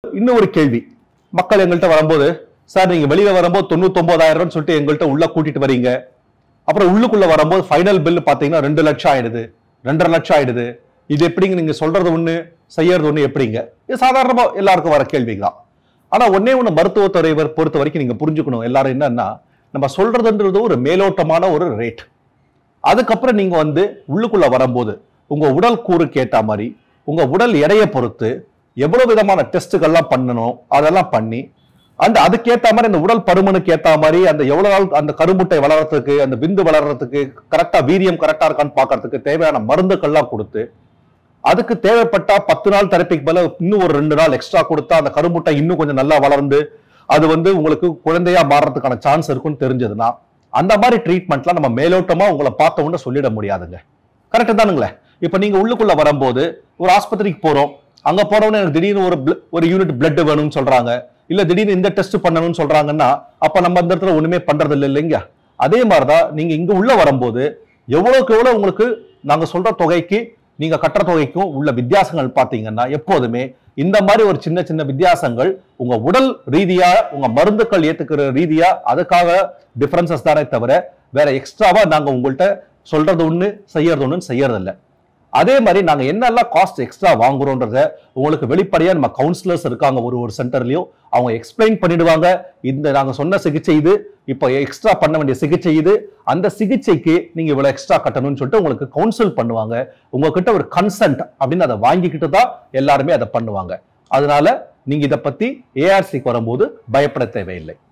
இன்னும் ஒரு கேள்வி மக்கள் எங்கள்கிட்ட வரும்போது சார் நீங்க வெளியில வரும்போது தொண்ணூத்தொன்பதாயிரம் சொல்லிட்டு எங்கள்கிட்ட உள்ள கூட்டிட்டு வரீங்க அப்புறம் உள்ளுக்குள்ள வரும்போது ஃபைனல் பில் பாத்தீங்கன்னா ரெண்டு லட்சம் ஆயிடுது ரெண்டரை லட்சம் ஆயிடுது இது எப்படிங்க நீங்க சொல்றது ஒண்ணு செய்யறது ஒண்ணு எப்படிங்க இது சாதாரணமா எல்லாருக்கும் வர கேள்விதான் ஆனா ஒன்னே ஒண்ணு மருத்துவத்துறை வர- பொறுத்த வரைக்கும் நீங்க புரிஞ்சுக்கணும் எல்லாரும் என்னன்னா நம்ம சொல்றதுன்றது ஒரு மேலோட்டமான ஒரு ரேட் அதுக்கப்புறம் நீங்க வந்து உள்ளுக்குள்ள வரும்போது உங்க உடல் கூறுக்கு ஏத்த மாதிரி உங்க உடல் எடையை பொறுத்து எவ்வளவு விதமான டெஸ்ட்டுகள்லாம் பண்ணணும் அதெல்லாம் பண்ணி அந்த அதுக்கேத்த மாதிரி அந்த உடல் பருமனுக்கு ஏத்த மாதிரி அந்த எவ்வளவு நாள் அந்த கருமுட்டை வளர்றதுக்கு அந்த விந்து வளர்றதுக்கு கரெக்டா வீரியம் கரெக்டா இருக்கான்னு பார்க்கறதுக்கு தேவையான மருந்துகள்லாம் கொடுத்து அதுக்கு தேவைப்பட்டா பத்து நாள் தெரப்பிக்கு மேல இன்னும் ஒரு ரெண்டு நாள் எக்ஸ்ட்ரா கொடுத்தா அந்த கருமுட்டை இன்னும் கொஞ்சம் நல்லா வளர்ந்து அது வந்து உங்களுக்கு குழந்தையா மாறுறதுக்கான சான்ஸ் இருக்குன்னு தெரிஞ்சதுன்னா அந்த மாதிரி ட்ரீட்மெண்ட்லாம் நம்ம மேலோட்டமா உங்களை பார்த்த உடனே சொல்லிட முடியாதுங்க கரெக்ட் தானுங்களே இப்ப நீங்க உள்ளுக்குள்ள வரும்போது ஒரு ஆஸ்பத்திரிக்கு போறோம் அங்க போறவன எனக்கு திடீர்னு ஒரு bl- ஒரு யூனிட் பிளட் வேணும்னு சொல்றாங்க இல்ல திடீர்னு இந்த டெஸ்ட் பண்ணணும்னு சொல்றாங்கன்னா அப்ப நம்ம இந்த இடத்துல ஒண்ணுமே பண்றது இல்லை இல்லைங்க அதே மாதிரிதான் நீங்க இங்க உள்ள வரும்போது எவ்வளவுக்கு எவ்வளவு உங்களுக்கு நாங்க சொல்ற தொகைக்கு நீங்க கட்டுற தொகைக்கும் உள்ள வித்தியாசங்கள் பாத்தீங்கன்னா எப்போதுமே இந்த மாதிரி ஒரு சின்ன சின்ன வித்தியாசங்கள் உங்க உடல் ரீதியா உங்க மருந்துக்கள் ஏத்துக்கிற ரீதியா அதுக்காக டிஃபரன்சஸ் தானே தவிர வேற எக்ஸ்ட்ராவா நாங்க உங்கள்கிட்ட சொல்றது ஒண்ணு செய்யறது ஒண்ணு செய்யறது இல்ல அதே மாதிரி நாங்க என்னெல்லாம் காஸ்ட் எக்ஸ்ட்ரா வாங்குறோன்றத உங்களுக்கு வெளிப்படையா நம்ம கவுன்சிலர்ஸ் இருக்காங்க ஒரு ஒரு சென்டர்லயும் அவங்க எக்ஸ்பிளைன் பண்ணிடுவாங்க இந்த நாங்க சொன்ன சிகிச்சை இது இப்போ எக்ஸ்ட்ரா பண்ண வேண்டிய சிகிச்சை இது அந்த சிகிச்சைக்கு நீங்க இவ்வளவு எக்ஸ்ட்ரா கட்டணும்னு சொல்லிட்டு உங்களுக்கு கவுன்சில் பண்ணுவாங்க உங்ககிட்ட ஒரு கன்சென்ட் அப்படின்னு அதை வாங்கிக்கிட்டு தான் எல்லாருமே அதை பண்ணுவாங்க அதனால நீங்க இதை பத்தி ஏஆர்சிக்கு வரும்போது பயப்பட தேவையில்லை